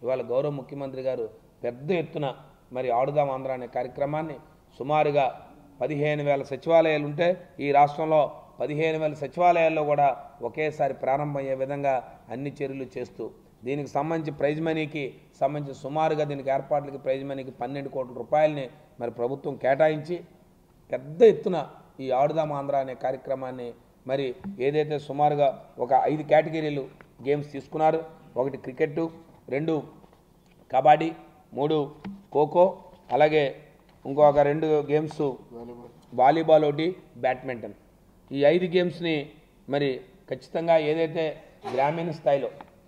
ఇవాళ గౌరవ ముఖ్యమంత్రి గారు పెద్ద ఎత్తున మరి ఆడుదాం ఆంధ్ర అనే కార్యక్రమాన్ని సుమారుగా పదిహేను వేల సచివాలయాలు ఉంటే ఈ రాష్ట్రంలో పదిహేను వేల సచివాలయాల్లో కూడా ఒకేసారి ప్రారంభమయ్యే విధంగా అన్ని చర్యలు చేస్తూ దీనికి సంబంధించి ప్రైజ్ మనీకి సంబంధించి సుమారుగా దీనికి ఏర్పాట్లకి ప్రైజ్ మనీకి పన్నెండు కోట్ల రూపాయలని మరి ప్రభుత్వం కేటాయించి పెద్ద ఎత్తున ఈ ఆడుదాం ఆంధ్ర అనే కార్యక్రమాన్ని మరి ఏదైతే సుమారుగా ఒక ఐదు కేటగిరీలు గేమ్స్ తీసుకున్నారు ఒకటి క్రికెట్ రెండు కబడ్డీ మూడు ఖోఖో అలాగే ఇంకొక రెండు గేమ్స్ వాలీబాల్ ఒకటి బ్యాడ్మింటన్ ఈ ఐదు గేమ్స్ని మరి ఖచ్చితంగా ఏదైతే గ్రామీణ స్థాయిలో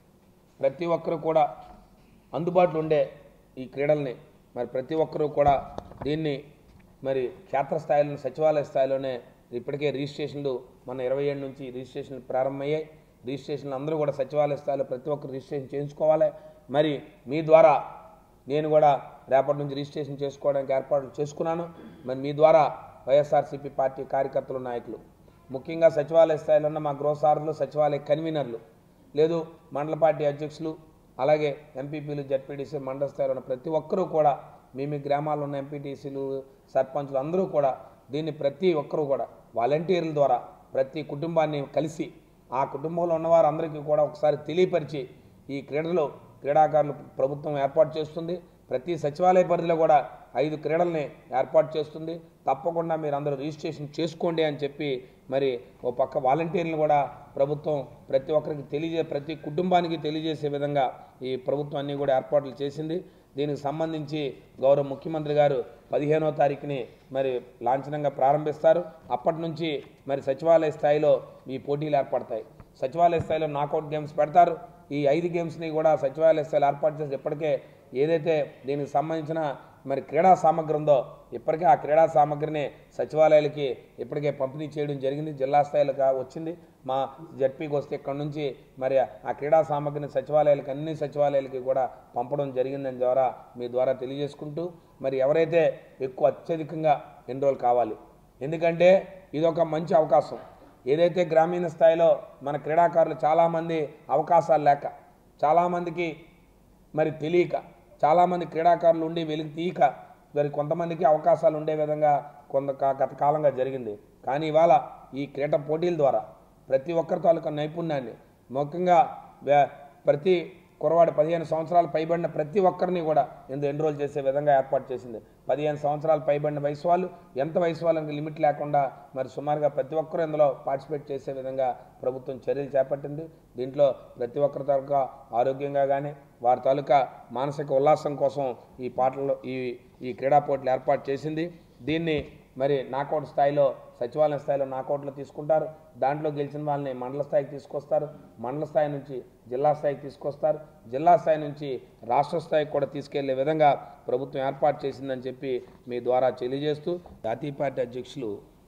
ప్రతి ఒక్కరు కూడా అందుబాటులో ఉండే ఈ క్రీడల్ని మరి ప్రతి ఒక్కరూ కూడా దీన్ని మరి క్షేత్రస్థాయిలో సచివాలయ స్థాయిలోనే ఇప్పటికే రిజిస్ట్రేషన్లు మన ఇరవై ఏడు నుంచి రిజిస్ట్రేషన్లు ప్రారంభమయ్యాయి రిజిస్ట్రేషన్లు అందరూ కూడా సచివాలయ స్థాయిలో ప్రతి ఒక్కరు రిజిస్ట్రేషన్ చేయించుకోవాలి మరి మీ ద్వారా నేను కూడా రేపటి నుంచి రిజిస్ట్రేషన్ చేసుకోవడానికి ఏర్పాట్లు చేసుకున్నాను మరి మీ ద్వారా వైఎస్ఆర్సీపీ పార్టీ కార్యకర్తలు నాయకులు ముఖ్యంగా సచివాలయ స్థాయిలో ఉన్న మా గృహసారులు సచివాలయ కన్వీనర్లు లేదు మండల పార్టీ అధ్యక్షులు అలాగే ఎంపీపీలు జడ్పీటీసీ మండల స్థాయిలో ఉన్న ప్రతి ఒక్కరూ కూడా మీ మీ గ్రామాల్లో ఉన్న ఎంపీటీసీలు సర్పంచులు అందరూ కూడా దీన్ని ప్రతి ఒక్కరూ కూడా వాలంటీర్ల ద్వారా ప్రతి కుటుంబాన్ని కలిసి ఆ కుటుంబంలో ఉన్న వారందరికీ కూడా ఒకసారి తెలియపరిచి ఈ క్రీడలు క్రీడాకారులు ప్రభుత్వం ఏర్పాటు చేస్తుంది ప్రతి సచివాలయ పరిధిలో కూడా ఐదు క్రీడల్ని ఏర్పాటు చేస్తుంది తప్పకుండా మీరు అందరూ రిజిస్ట్రేషన్ చేసుకోండి అని చెప్పి మరి ఓ పక్క వాలంటీర్లను కూడా ప్రభుత్వం ప్రతి ఒక్కరికి తెలియజే ప్రతి కుటుంబానికి తెలియజేసే విధంగా ఈ ప్రభుత్వం అన్నీ కూడా ఏర్పాట్లు చేసింది దీనికి సంబంధించి గౌరవ ముఖ్యమంత్రి గారు పదిహేనో తారీఖుని మరి లాంఛనంగా ప్రారంభిస్తారు అప్పటి నుంచి మరి సచివాలయ స్థాయిలో ఈ పోటీలు ఏర్పడతాయి సచివాలయ స్థాయిలో నాకౌట్ గేమ్స్ పెడతారు ఈ ఐదు గేమ్స్ని కూడా సచివాలయ స్థాయిలో ఏర్పాటు చేసి ఇప్పటికే ఏదైతే దీనికి సంబంధించిన మరి క్రీడా సామగ్రి ఉందో ఇప్పటికే ఆ క్రీడా సామగ్రిని సచివాలయాలకి ఇప్పటికే పంపిణీ చేయడం జరిగింది జిల్లా స్థాయిలో కా- వచ్చింది మా జడ్పీకి వస్తే ఇక్కడ నుంచి మరి ఆ క్రీడా సామగ్రిని సచివాలయాలకి అన్ని సచివాలయాలకి కూడా పంపడం జరిగిందని ద్వారా మీ ద్వారా తెలియజేసుకుంటూ మరి ఎవరైతే ఎక్కువ అత్యధికంగా ఎన్రోల్ కావాలి ఎందుకంటే ఇది ఒక మంచి అవకాశం ఏదైతే గ్రామీణ స్థాయిలో మన క్రీడాకారులు చాలామంది అవకాశాలు లేక చాలామందికి మరి తెలియక చాలామంది క్రీడాకారులు ఉండి వెలికి తీయక మరి కొంతమందికి అవకాశాలు ఉండే విధంగా కొంత కా- గత కాలంగా జరిగింది కానీ ఇవాళ ఈ క్రీడ పోటీల ద్వారా ప్రతి ఒక్కరి తాలూకా నైపుణ్యాన్ని ముఖ్యంగా వే- ప్రతి కురవాడు పదిహేను సంవత్సరాలు పైబడిన ప్రతి ఒక్కరిని కూడా ఇందులో ఎన్రోల్ చేసే విధంగా ఏర్పాటు చేసింది పదిహేను సంవత్సరాలు పైబడిన వయసు వాళ్ళు ఎంత వయసు వాళ్ళకి లిమిట్ లేకుండా మరి సుమారుగా ప్రతి ఒక్కరు ఇందులో పార్టిసిపేట్ చేసే విధంగా ప్రభుత్వం చర్యలు చేపట్టింది దీంట్లో ప్రతి ఒక్కరి తాలూకా ఆరోగ్యంగా కానీ వారి తాలూకా మానసిక ఉల్లాసం కోసం ఈ పాటలు ఈ ఈ క్రీడా పోటీలు ఏర్పాటు చేసింది దీన్ని మరి నాకౌట్ స్థాయిలో సచివాలయం స్థాయిలో నాకౌట్లో తీసుకుంటారు దాంట్లో గెలిచిన వాళ్ళని మండల స్థాయికి తీసుకొస్తారు మండల స్థాయి నుంచి జిల్లా స్థాయికి తీసుకొస్తారు జిల్లా స్థాయి నుంచి రాష్ట్ర స్థాయికి కూడా తీసుకెళ్లే విధంగా ప్రభుత్వం ఏర్పాటు చేసిందని చెప్పి మీ ద్వారా తెలియజేస్తూ జాతీయ పార్టీ అధ్యక్షులు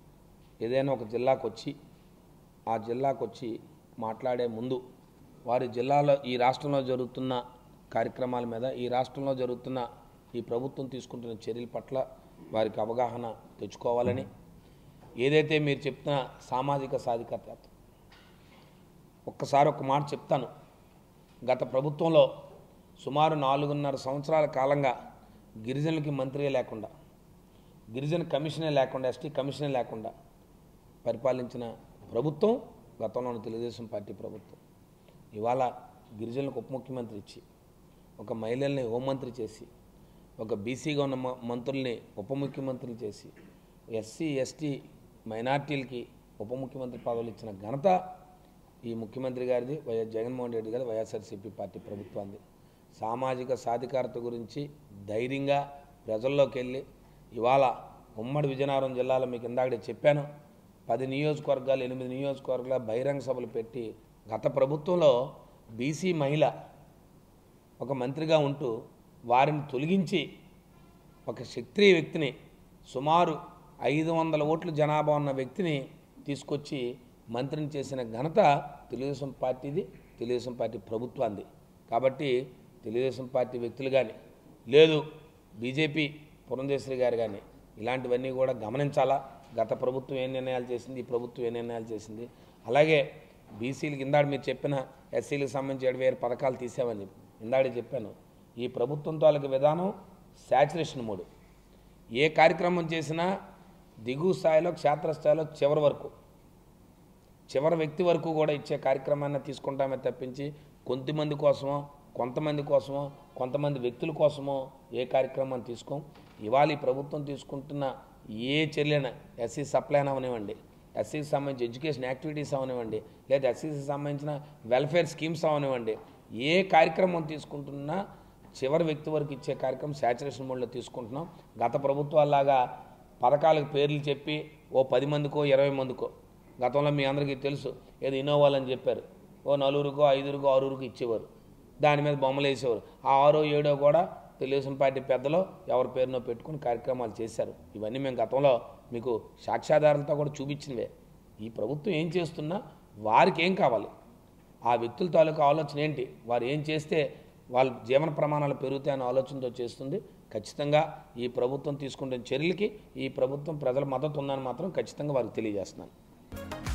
ఏదైనా ఒక జిల్లాకు వచ్చి ఆ జిల్లాకు వచ్చి మాట్లాడే ముందు వారి జిల్లాలో ఈ రాష్ట్రంలో జరుగుతున్న కార్యక్రమాల మీద ఈ రాష్ట్రంలో జరుగుతున్న ఈ ప్రభుత్వం తీసుకుంటున్న చర్యల పట్ల వారికి అవగాహన తెచ్చుకోవాలని ఏదైతే మీరు చెప్తున్న సామాజిక సాధికారత ఒక్కసారి ఒక మాట చెప్తాను గత ప్రభుత్వంలో సుమారు నాలుగున్నర సంవత్సరాల కాలంగా గిరిజనులకి మంత్రియే లేకుండా గిరిజన కమిషనే లేకుండా ఎస్టీ కమిషనే లేకుండా పరిపాలించిన ప్రభుత్వం గతంలోని తెలుగుదేశం పార్టీ ప్రభుత్వం ఇవాళ గిరిజనులకు ఉప ముఖ్యమంత్రి ఇచ్చి ఒక మహిళల్ని హోంమంత్రి చేసి ఒక బీసీగా ఉన్న మ- మంత్రుల్ని ఉప ముఖ్యమంత్రులు చేసి ఎస్సీ ఎస్టీ మైనార్టీలకి ఉప ముఖ్యమంత్రి పదవులు ఇచ్చిన ఘనత ఈ ముఖ్యమంత్రి గారిది వైఎస్ జగన్మోహన్ రెడ్డి గారి వైఎస్ఆర్సీపీ పార్టీ ప్రభుత్వాన్ని సామాజిక సాధికారత గురించి ధైర్యంగా ప్రజల్లోకి వెళ్ళి ఇవాళ ఉమ్మడి విజయనగరం జిల్లాలో మీకు ఇందాక చెప్పాను పది నియోజకవర్గాలు ఎనిమిది నియోజకవర్గాల బహిరంగ సభలు పెట్టి గత ప్రభుత్వంలో బీసీ మహిళ ఒక మంత్రిగా ఉంటూ వారిని తొలగించి ఒక క్షత్రియ వ్యక్తిని సుమారు ఐదు వందల ఓట్ల జనాభా ఉన్న వ్యక్తిని తీసుకొచ్చి మంత్రిని చేసిన ఘనత తెలుగుదేశం పార్టీది తెలుగుదేశం పార్టీ ప్రభుత్వాన్ని కాబట్టి తెలుగుదేశం పార్టీ వ్యక్తులు కానీ లేదు బీజేపీ పురంధేశ్వరి గారు కానీ ఇలాంటివన్నీ కూడా గమనించాలా గత ప్రభుత్వం ఏ నిర్ణయాలు చేసింది ఈ ప్రభుత్వం ఏ నిర్ణయాలు చేసింది అలాగే బీసీలకి ఇందాక మీరు చెప్పిన ఎస్సీలకు సంబంధించి ఏడు వేరు పథకాలు తీసామని చెప్పి ఇందాక చెప్పాను ఈ ప్రభుత్వం తాలూకు విధానం శాచురేషన్ మూడు ఏ కార్యక్రమం చేసినా దిగువ స్థాయిలో క్షేత్రస్థాయిలో చివరి వరకు చివరి వ్యక్తి వరకు కూడా ఇచ్చే కార్యక్రమాన్ని తీసుకుంటామే తప్పించి కొంతమంది కోసమో కొంతమంది కోసమో కొంతమంది వ్యక్తుల కోసమో ఏ కార్యక్రమాన్ని తీసుకోం ఇవాళ ఈ ప్రభుత్వం తీసుకుంటున్న ఏ చర్యన ఎస్సీ సప్లైన్ అవనివ్వండి ఎస్సీకి సంబంధించి ఎడ్యుకేషన్ యాక్టివిటీస్ అవనివ్వండి లేదా ఎస్సీకి సంబంధించిన వెల్ఫేర్ స్కీమ్స్ అవనివ్వండి ఏ కార్యక్రమం తీసుకుంటున్నా చివరి వ్యక్తి వరకు ఇచ్చే కార్యక్రమం శాచురేషన్ మోడ్లో తీసుకుంటున్నాం గత ప్రభుత్వాల్లాగా పథకాలకు పేర్లు చెప్పి ఓ పది మందికో ఇరవై మందికో గతంలో మీ అందరికీ తెలుసు ఏదో ఇన్నోవాలు అని చెప్పారు ఓ నలుగురికో ఐదుగురికో ఆరుగురికో ఇచ్చేవారు దాని మీద బొమ్మలు వేసేవారు ఆ ఆరో ఏడో కూడా తెలుగుదేశం పార్టీ పెద్దలు ఎవరి పేరునో పెట్టుకుని కార్యక్రమాలు చేశారు ఇవన్నీ మేము గతంలో మీకు సాక్ష్యాధారాలతో కూడా చూపించినవే ఈ ప్రభుత్వం ఏం చేస్తున్నా వారికి ఏం కావాలి ఆ వ్యక్తుల తాలూకు ఆలోచన ఏంటి వారు ఏం చేస్తే వాళ్ళ జీవన ప్రమాణాలు పెరుగుతాయన్న ఆలోచనతో చేస్తుంది ఖచ్చితంగా ఈ ప్రభుత్వం తీసుకుంటున్న చర్యలకి ఈ ప్రభుత్వం ప్రజల మద్దతు ఉందని మాత్రం ఖచ్చితంగా వారికి తెలియజేస్తున్నాను